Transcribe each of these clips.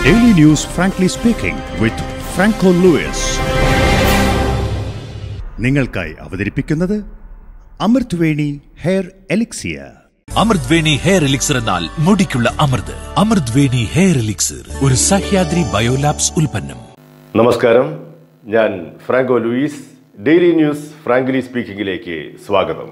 Daily News Frankly Speaking with Franco Lewis. നിങ്ങൾക്കായി അവതരിപ്പിക്കുന്നത് അമൃത് Veni hair എലിക്സിയ അമൃത് Veni hair elixir എന്നാൽ മുടിക്കുള്ള അമൃത് അമൃത് Veni hair elixir ഒരു സഹ്യാദ്രി ബയോലാബ്സ് ഉൽപ്പന്നം നമസ്കാരം ഞാൻ Franco Louis daily news frankly സ്പീക്കിംഗിലേക്ക് സ്വാഗതം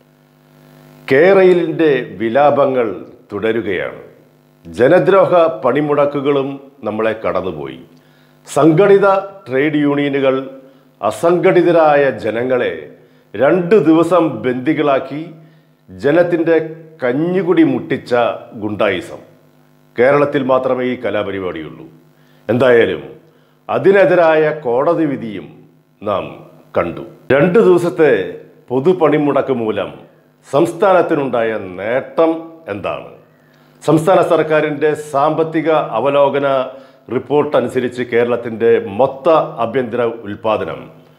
കേരളിൻ്റെ വിലാപങ്ങൾ തുടരുകയാണ് ജനദ്രോഹ പണിമുടക്കുകളും നമ്മളെ കടന്നുപോയി സംഘടിത ട്രേഡ് യൂണിയനുകൾ അസംഘടിതരായ ജനങ്ങളെ രണ്ട് ദിവസം ബന്ദികളാക്കി ജനത്തിൻ്റെ കഞ്ഞുകുടി മുട്ടിച്ച ഗുണ്ടായിസം കേരളത്തിൽ മാത്രമേ ഈ കലാപരിപാടിയുള്ളൂ എന്തായാലും അതിനെതിരായ കോടതി വിധിയും നാം കണ്ടു രണ്ട് ദിവസത്തെ പൊതുപണിമുടക്ക് മൂലം സംസ്ഥാനത്തിനുണ്ടായ നേട്ടം എന്താണ് സംസ്ഥാന സർക്കാരിൻ്റെ സാമ്പത്തിക അവലോകന റിപ്പോർട്ട് അനുസരിച്ച് കേരളത്തിൻ്റെ മൊത്ത ആഭ്യന്തര ഉൽപാദനം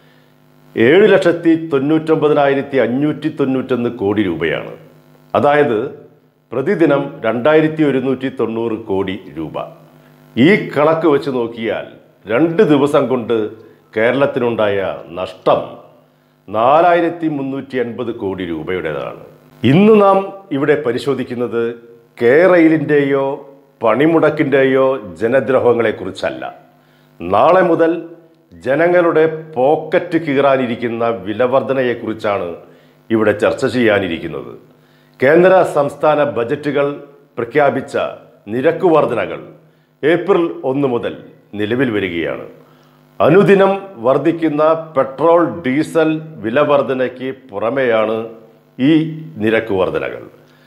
ഏഴ് ലക്ഷത്തി തൊണ്ണൂറ്റൊമ്പതിനായിരത്തി അഞ്ഞൂറ്റി തൊണ്ണൂറ്റൊന്ന് കോടി രൂപയാണ് അതായത് പ്രതിദിനം രണ്ടായിരത്തി ഒരുന്നൂറ്റി തൊണ്ണൂറ് കോടി രൂപ ഈ കണക്ക് വെച്ച് നോക്കിയാൽ രണ്ട് ദിവസം കൊണ്ട് കേരളത്തിനുണ്ടായ നഷ്ടം നാലായിരത്തി മുന്നൂറ്റി എൺപത് കോടി രൂപയുടേതാണ് ഇന്ന് നാം ഇവിടെ പരിശോധിക്കുന്നത് കെ റെയിലിൻ്റെയോ പണിമുടക്കിൻ്റെയോ ജനദ്രോഹങ്ങളെക്കുറിച്ചല്ല നാളെ മുതൽ ജനങ്ങളുടെ പോക്കറ്റ് കീറാനിരിക്കുന്ന വിലവർധനയെക്കുറിച്ചാണ് ഇവിടെ ചർച്ച ചെയ്യാനിരിക്കുന്നത് കേന്ദ്ര സംസ്ഥാന ബജറ്റുകൾ പ്രഖ്യാപിച്ച നിരക്ക് വർധനകൾ ഏപ്രിൽ ഒന്ന് മുതൽ നിലവിൽ വരികയാണ് അനുദിനം വർദ്ധിക്കുന്ന പെട്രോൾ ഡീസൽ വില വർധനയ്ക്ക് പുറമെയാണ് ഈ നിരക്ക് വർധനകൾ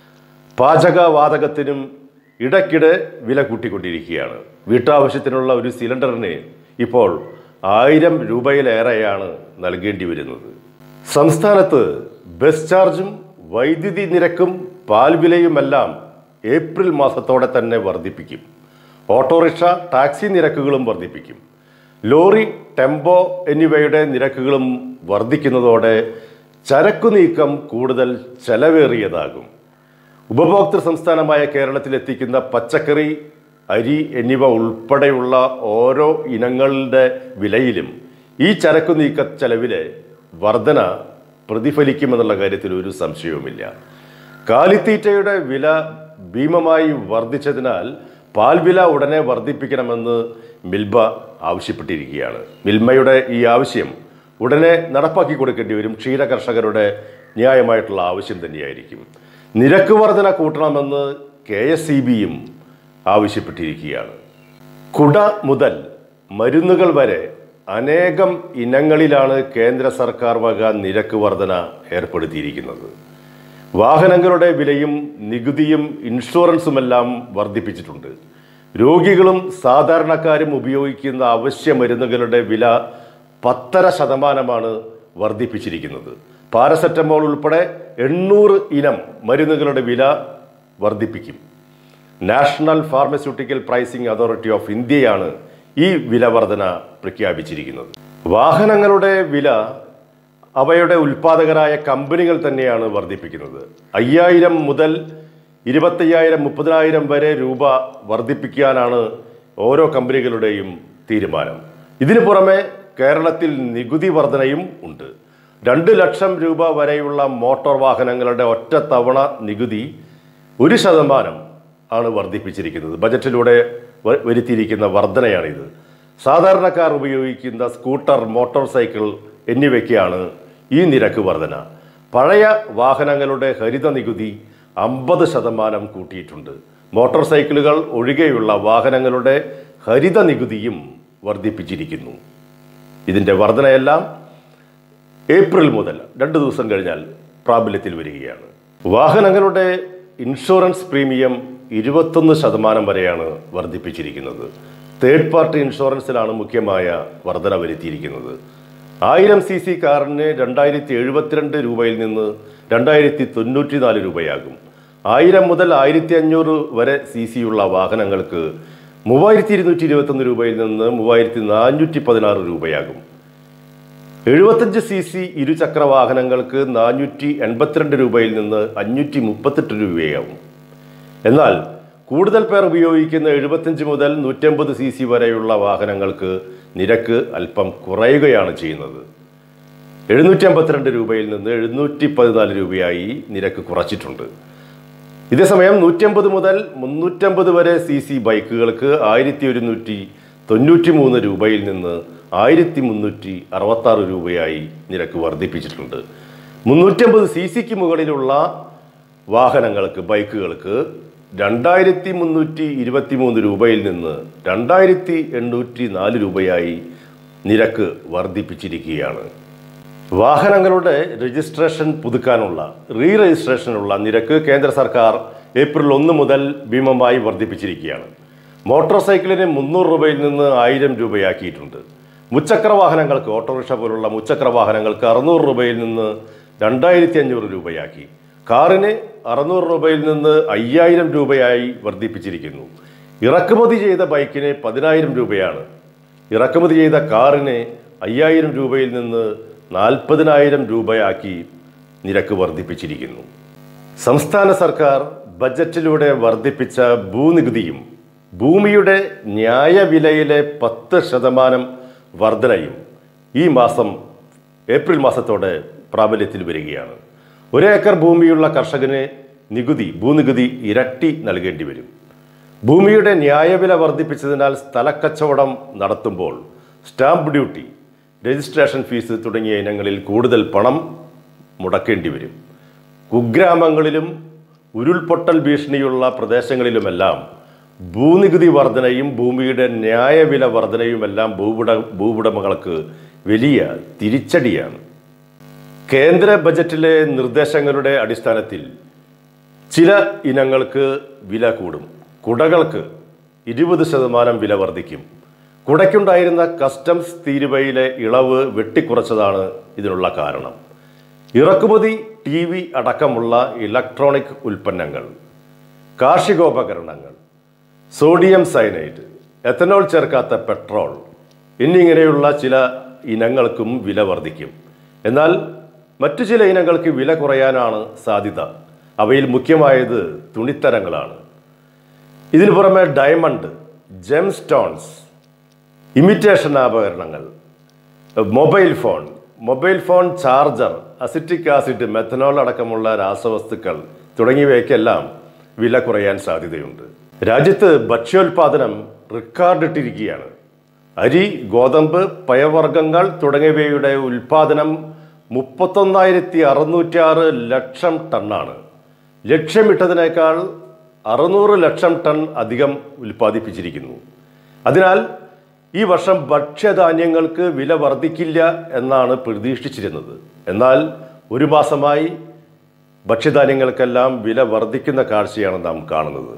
പാചകവാതകത്തിനും ഇടയ്ക്കിടെ വില കൂട്ടിക്കൊണ്ടിരിക്കുകയാണ് വീട്ടാവശ്യത്തിനുള്ള ഒരു സിലിണ്ടറിന് ഇപ്പോൾ ആയിരം രൂപയിലേറെയാണ് നൽകേണ്ടി വരുന്നത് സംസ്ഥാനത്ത് ബസ് ചാർജും വൈദ്യുതി നിരക്കും പാൽവിലയുമെല്ലാം ഏപ്രിൽ മാസത്തോടെ തന്നെ വർദ്ധിപ്പിക്കും ഓട്ടോറിക്ഷ ടാക്സി നിരക്കുകളും വർദ്ധിപ്പിക്കും ലോറി ടെമ്പോ എന്നിവയുടെ നിരക്കുകളും വർദ്ധിക്കുന്നതോടെ ചരക്കു നീക്കം കൂടുതൽ ചെലവേറിയതാകും ഉപഭോക്തൃ സംസ്ഥാനമായ കേരളത്തിൽ എത്തിക്കുന്ന പച്ചക്കറി അരി എന്നിവ ഉൾപ്പെടെയുള്ള ഓരോ ഇനങ്ങളുടെ വിലയിലും ഈ ചരക്കു നീക്ക ചെലവിലെ വർധന പ്രതിഫലിക്കുമെന്നുള്ള കാര്യത്തിൽ ഒരു സംശയവുമില്ല കാലിത്തീറ്റയുടെ വില ഭീമമായി വർദ്ധിച്ചതിനാൽ പാൽ വില ഉടനെ വർദ്ധിപ്പിക്കണമെന്ന് മിൽബ ആവശ്യപ്പെട്ടിരിക്കുകയാണ് മിൽമയുടെ ഈ ആവശ്യം ഉടനെ നടപ്പാക്കി കൊടുക്കേണ്ടി വരും ക്ഷീര കർഷകരുടെ ന്യായമായിട്ടുള്ള ആവശ്യം തന്നെയായിരിക്കും നിരക്ക് വർധന കൂട്ടണമെന്ന് കെ എസ് ഇ ബിയും ആവശ്യപ്പെട്ടിരിക്കുകയാണ് കുട മുതൽ മരുന്നുകൾ വരെ അനേകം ഇനങ്ങളിലാണ് കേന്ദ്ര സർക്കാർ വക നിരക്ക് വർധന ഏർപ്പെടുത്തിയിരിക്കുന്നത് വാഹനങ്ങളുടെ വിലയും നികുതിയും ഇൻഷുറൻസുമെല്ലാം വർദ്ധിപ്പിച്ചിട്ടുണ്ട് രോഗികളും സാധാരണക്കാരും ഉപയോഗിക്കുന്ന അവശ്യ മരുന്നുകളുടെ വില പത്തര ശതമാനമാണ് വർദ്ധിപ്പിച്ചിരിക്കുന്നത് പാരസെറ്റമോൾ ഉൾപ്പെടെ എണ്ണൂറ് ഇനം മരുന്നുകളുടെ വില വർദ്ധിപ്പിക്കും national pharmaceutical pricing authority of ഇന്ത്യയാണ് ഈ വില വർധന പ്രഖ്യാപിച്ചിരിക്കുന്നത് വാഹനങ്ങളുടെ വില അവയുടെ ഉൽപാദകരായ കമ്പനികൾ തന്നെയാണ് വർദ്ധിപ്പിക്കുന്നത് അയ്യായിരം മുതൽ ഇരുപത്തയ്യായിരം മുപ്പതിനായിരം വരെ രൂപ വർദ്ധിപ്പിക്കാനാണ് ഓരോ കമ്പനികളുടെയും തീരുമാനം ഇതിനു പുറമെ കേരളത്തിൽ നികുതി വർധനയും ഉണ്ട് രണ്ട് ലക്ഷം രൂപ വരെയുള്ള മോട്ടോർ വാഹനങ്ങളുടെ ഒറ്റത്തവണ നികുതി ഒരു ശതമാനം ആണ് വർദ്ധിപ്പിച്ചിരിക്കുന്നത് ബജറ്റിലൂടെ വ- വരുത്തിയിരിക്കുന്ന വർധനയാണിത് സാധാരണക്കാർ ഉപയോഗിക്കുന്ന സ്കൂട്ടർ മോട്ടോർ സൈക്കിൾ എന്നിവയ്ക്കാണ് ഈ നിരക്ക് വർധന പഴയ വാഹനങ്ങളുടെ ഹരിത നികുതി അമ്പത് ശതമാനം കൂട്ടിയിട്ടുണ്ട് മോട്ടോർ സൈക്കിളുകൾ ഒഴികെയുള്ള വാഹനങ്ങളുടെ ഹരിത നികുതിയും വർദ്ധിപ്പിച്ചിരിക്കുന്നു ഇതിൻ്റെ വർധനയെല്ലാം ഏപ്രിൽ മുതൽ രണ്ട് ദിവസം കഴിഞ്ഞാൽ പ്രാബല്യത്തിൽ വരികയാണ് വാഹനങ്ങളുടെ ഇൻഷുറൻസ് പ്രീമിയം ഇരുപത്തൊന്ന് ശതമാനം വരെയാണ് വർദ്ധിപ്പിച്ചിരിക്കുന്നത് തേർഡ് പാർട്ടി ഇൻഷുറൻസിലാണ് മുഖ്യമായ വർധന വരുത്തിയിരിക്കുന്നത് ആയിരം സി സി കാറിന് രണ്ടായിരത്തി എഴുപത്തിരണ്ട് രൂപയിൽ നിന്ന് രണ്ടായിരത്തി തൊണ്ണൂറ്റി നാല് രൂപയാകും ആയിരം മുതൽ ആയിരത്തി അഞ്ഞൂറ് വരെ സി സി ഉള്ള വാഹനങ്ങൾക്ക് മൂവായിരത്തി ഇരുന്നൂറ്റി ഇരുപത്തൊന്ന് രൂപയിൽ നിന്ന് മൂവായിരത്തി നാനൂറ്റി പതിനാറ് രൂപയാകും എഴുപത്തഞ്ച് സി സി ഇരുചക്ര വാഹനങ്ങൾക്ക് നാനൂറ്റി എൺപത്തിരണ്ട് രൂപയിൽ നിന്ന് അഞ്ഞൂറ്റി മുപ്പത്തെട്ട് രൂപയാവും എന്നാൽ കൂടുതൽ പേർ ഉപയോഗിക്കുന്ന എഴുപത്തഞ്ച് മുതൽ നൂറ്റമ്പത് സി സി വരെയുള്ള വാഹനങ്ങൾക്ക് നിരക്ക് അല്പം കുറയുകയാണ് ചെയ്യുന്നത് എഴുന്നൂറ്റി അമ്പത്തിരണ്ട് രൂപയിൽ നിന്ന് എഴുന്നൂറ്റി പതിനാല് രൂപയായി നിരക്ക് കുറച്ചിട്ടുണ്ട് ഇതേസമയം നൂറ്റമ്പത് മുതൽ മുന്നൂറ്റമ്പത് വരെ സി സി ബൈക്കുകൾക്ക് ആയിരത്തി ഒരുന്നൂറ്റി തൊണ്ണൂറ്റി മൂന്ന് രൂപയിൽ നിന്ന് ആയിരത്തി മുന്നൂറ്റി അറുപത്താറ് രൂപയായി നിരക്ക് വർദ്ധിപ്പിച്ചിട്ടുണ്ട് മുന്നൂറ്റമ്പത് സി സിക്ക് മുകളിലുള്ള വാഹനങ്ങൾക്ക് ബൈക്കുകൾക്ക് രണ്ടായിരത്തി മുന്നൂറ്റി ഇരുപത്തി മൂന്ന് രൂപയിൽ നിന്ന് രണ്ടായിരത്തി എണ്ണൂറ്റി നാല് രൂപയായി നിരക്ക് വർദ്ധിപ്പിച്ചിരിക്കുകയാണ് വാഹനങ്ങളുടെ രജിസ്ട്രേഷൻ പുതുക്കാനുള്ള റീ രജിസ്ട്രേഷനുള്ള നിരക്ക് കേന്ദ്ര സർക്കാർ ഏപ്രിൽ ഒന്ന് മുതൽ ഭീമമായി വർദ്ധിപ്പിച്ചിരിക്കുകയാണ് മോട്ടോർ സൈക്കിളിന് മുന്നൂറ് രൂപയിൽ നിന്ന് ആയിരം രൂപയാക്കിയിട്ടുണ്ട് മുച്ചക്ര വാഹനങ്ങൾക്ക് ഓട്ടോറിക്ഷ പോലുള്ള മുച്ചക്ര വാഹനങ്ങൾക്ക് അറുന്നൂറ് രൂപയിൽ നിന്ന് രണ്ടായിരത്തി അഞ്ഞൂറ് രൂപയാക്കി കാറിന് അറുന്നൂറ് രൂപയിൽ നിന്ന് അയ്യായിരം രൂപയായി വർദ്ധിപ്പിച്ചിരിക്കുന്നു ഇറക്കുമതി ചെയ്ത ബൈക്കിന് പതിനായിരം രൂപയാണ് ഇറക്കുമതി ചെയ്ത കാറിന് അയ്യായിരം രൂപയിൽ നിന്ന് നാൽപ്പതിനായിരം രൂപയാക്കി നിരക്ക് വർദ്ധിപ്പിച്ചിരിക്കുന്നു സംസ്ഥാന സർക്കാർ ബജറ്റിലൂടെ വർദ്ധിപ്പിച്ച ഭൂനികുതിയും ഭൂമിയുടെ ന്യായവിലയിലെ പത്ത് ശതമാനം വർധനയും ഈ മാസം ഏപ്രിൽ മാസത്തോടെ പ്രാബല്യത്തിൽ വരികയാണ് ഒരു ഏക്കർ ഭൂമിയുള്ള കർഷകന് നികുതി ഭൂനികുതി ഇരട്ടി നൽകേണ്ടി വരും ഭൂമിയുടെ ന്യായവില വർദ്ധിപ്പിച്ചതിനാൽ സ്ഥലക്കച്ചവടം നടത്തുമ്പോൾ സ്റ്റാമ്പ് ഡ്യൂട്ടി രജിസ്ട്രേഷൻ ഫീസ് തുടങ്ങിയ ഇനങ്ങളിൽ കൂടുതൽ പണം മുടക്കേണ്ടി വരും കുഗ്രാമങ്ങളിലും ഉരുൾപൊട്ടൽ ഭീഷണിയുള്ള പ്രദേശങ്ങളിലുമെല്ലാം ഭൂനികുതി വർധനയും ഭൂമിയുടെ ന്യായവില വർധനയുമെല്ലാം ഭൂവുട ഭൂവുടമകൾക്ക് വലിയ തിരിച്ചടിയാണ് കേന്ദ്ര ബജറ്റിലെ നിർദ്ദേശങ്ങളുടെ അടിസ്ഥാനത്തിൽ ചില ഇനങ്ങൾക്ക് വില കൂടും കുടകൾക്ക് ഇരുപത് ശതമാനം വില വർദ്ധിക്കും കുടയ്ക്കുണ്ടായിരുന്ന കസ്റ്റംസ് തീരുവയിലെ ഇളവ് വെട്ടിക്കുറച്ചതാണ് ഇതിനുള്ള കാരണം ഇറക്കുമതി ടി വി അടക്കമുള്ള ഇലക്ട്രോണിക് ഉൽപ്പന്നങ്ങൾ കാർഷികോപകരണങ്ങൾ സോഡിയം സയനൈഡ് എത്തനോൾ ചേർക്കാത്ത പെട്രോൾ എന്നിങ്ങനെയുള്ള ചില ഇനങ്ങൾക്കും വില വർദ്ധിക്കും എന്നാൽ മറ്റു ചില ഇനങ്ങൾക്ക് വില കുറയാനാണ് സാധ്യത അവയിൽ മുഖ്യമായത് തുണിത്തരങ്ങളാണ് ഇതിനു പുറമെ ഡയമണ്ട് ജെം സ്റ്റോൺസ് ഇമിറ്റേഷൻ ആഭരണങ്ങൾ mobile phone mobile phone charger acetic acid methanol അടക്കമുള്ള രാസവസ്തുക്കൾ തുടങ്ങിയവയ്ക്കെല്ലാം വില കുറയാൻ സാധ്യതയുണ്ട് രാജ്യത്ത് ഭക്ഷ്യോൽപാദനം റെക്കോർഡിട്ടിരിക്കുകയാണ് അരി ഗോതമ്പ് പയവർഗ്ഗങ്ങൾ തുടങ്ങിയവയുടെ ഉൽപാദനം മുപ്പത്തൊന്നായിരത്തി അറുന്നൂറ്റാറ് ലക്ഷം ടണ്ണാണ് ലക്ഷ്യമിട്ടതിനേക്കാൾ അറുന്നൂറ് ലക്ഷം ടൺ അധികം ഉൽപ്പാദിപ്പിച്ചിരിക്കുന്നു അതിനാൽ ഈ വർഷം ഭക്ഷ്യധാന്യങ്ങൾക്ക് വില വർദ്ധിക്കില്ല എന്നാണ് പ്രതീക്ഷിച്ചിരുന്നത് എന്നാൽ ഒരു മാസമായി ഭക്ഷ്യധാന്യങ്ങൾക്കെല്ലാം വില വർദ്ധിക്കുന്ന കാഴ്ചയാണ് നാം കാണുന്നത്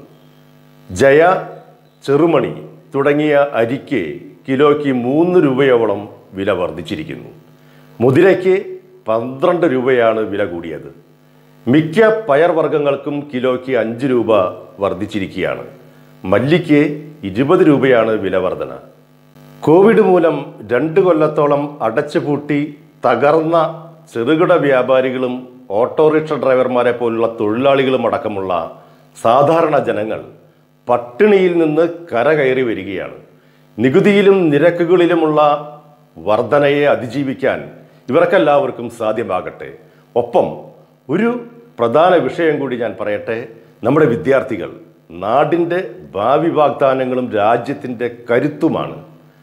ജയ ചെറുമണി തുടങ്ങിയ അരിക്ക് കിലോയ്ക്ക് മൂന്ന് രൂപയോളം വില വർദ്ധിച്ചിരിക്കുന്നു മുതിരയ്ക്ക് പന്ത്രണ്ട് രൂപയാണ് വില കൂടിയത് മിക്ക പയർവർഗ്ഗങ്ങൾക്കും കിലോയ്ക്ക് അഞ്ച് രൂപ വർദ്ധിച്ചിരിക്കുകയാണ് മല്ലിക്ക് ഇരുപത് രൂപയാണ് വില വർധന കോവിഡ് മൂലം രണ്ട് കൊല്ലത്തോളം അടച്ചുപൂട്ടി തകർന്ന ചെറുകിട വ്യാപാരികളും ഓട്ടോറിക്ഷ ഡ്രൈവർമാരെ പോലുള്ള തൊഴിലാളികളും അടക്കമുള്ള സാധാരണ ജനങ്ങൾ പട്ടിണിയിൽ നിന്ന് കരകയറി വരികയാണ് നികുതിയിലും നിരക്കുകളിലുമുള്ള വർധനയെ അതിജീവിക്കാൻ ഇവർക്കെല്ലാവർക്കും സാധ്യമാകട്ടെ ഒപ്പം ഒരു പ്രധാന വിഷയം കൂടി ഞാൻ പറയട്ടെ നമ്മുടെ വിദ്യാർത്ഥികൾ നാടിൻ്റെ ഭാവി വാഗ്ദാനങ്ങളും രാജ്യത്തിൻ്റെ കരുത്തുമാണ്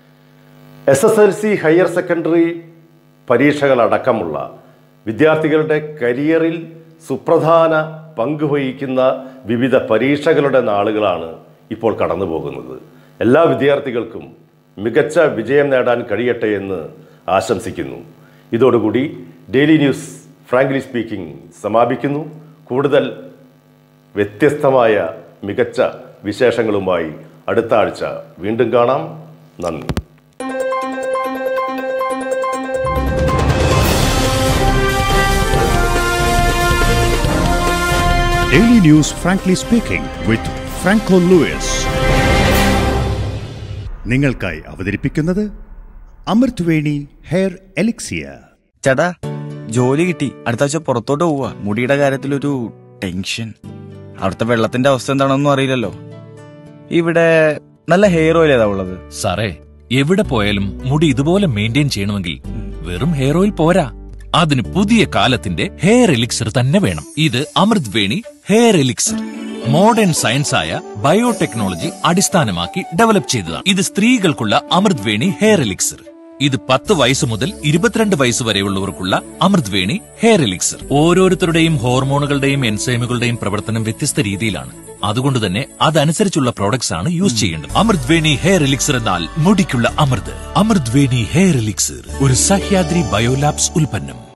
S S L C higher secondary പരീക്ഷകളടക്കമുള്ള വിദ്യാർത്ഥികളുടെ കരിയറിൽ സുപ്രധാന പങ്ക് വഹിക്കുന്ന വിവിധ പരീക്ഷകളുടെ നാളുകളാണ് ഇപ്പോൾ കടന്നു പോകുന്നത് എല്ലാ വിദ്യാർത്ഥികൾക്കും മികച്ച വിജയം നേടാൻ കഴിയട്ടെ എന്ന് ആശംസിക്കുന്നു ഇതോടുകൂടി ഡെയിലി ന്യൂസ് ഫ്രാങ്ക്ലി സ്പീക്കിംഗ് സമാപിക്കുന്നു കൂടുതൽ വ്യത്യസ്തമായ മികച്ച വിശേഷങ്ങളുമായി അടുത്ത ആഴ്ച വീണ്ടും കാണാം നന്ദി Daily News Frankly Speaking with Franco Lewis. നിങ്ങൾക്കായി അവതരിപ്പിക്കുന്നത് അമൃത് വേണി ഹെയർ എലിക്സിയ ചേട്ടാ ജോലി കിട്ടി അടുത്ത ആഴ്ച പുറത്തോട്ട് പോവാ മുടിയുടെ കാര്യത്തിലൊരു ടെൻഷൻ അവിടുത്തെ വെള്ളത്തിന്റെ അവസ്ഥ എന്താണെന്നും അറിയില്ലല്ലോ ഇവിടെ നല്ല ഹെയർ ഓയിൽ ഏതാ ഉള്ളത് സാറേ എവിടെ പോയാലും മുടി ഇതുപോലെ മെയിൻറ്റെയിൻ ചെയ്യണമെങ്കിൽ വെറും ഹെയർ ഓയിൽ പോരാ അതിന് പുതിയ കാലത്തിന്റെ ഹെയർ എലിക്സർ തന്നെ വേണം ഇത് Amrit Veni hair elixir modern science ആയ ബയോടെക്നോളജി അടിസ്ഥാനമാക്കി ഡെവലപ്പ് ചെയ്തതാണ് ഇത് സ്ത്രീകൾക്കുള്ള അമൃത് വേണി ഹെയർ എലിക്സർ ഇത് പത്ത് വയസ്സ് മുതൽ ഇരുപത്തിരണ്ട് വയസ്സ് വരെയുള്ളവർക്കുള്ള അമൃത് വേണി ഹെയർ എലിക്സർ ഓരോരുത്തരുടെയും ഹോർമോണുകളുടെയും എൻസൈമുകളുടെയും പ്രവർത്തനം വ്യത്യസ്ത രീതിയിലാണ് അതുകൊണ്ട് തന്നെ അതനുസരിച്ചുള്ള പ്രോഡക്ട്സ് ആണ് യൂസ് ചെയ്യേണ്ടത് അമൃത് വേണി ഹെയർ എലിക്സർ എന്നാൽ മുടിക്കുള്ള അമൃത് അമൃത് വേണി ഹെയർ എലിക്സർ ഒരു സഹ്യാദ്രി ബയോലാബ്സ് ഉൽപ്പന്നം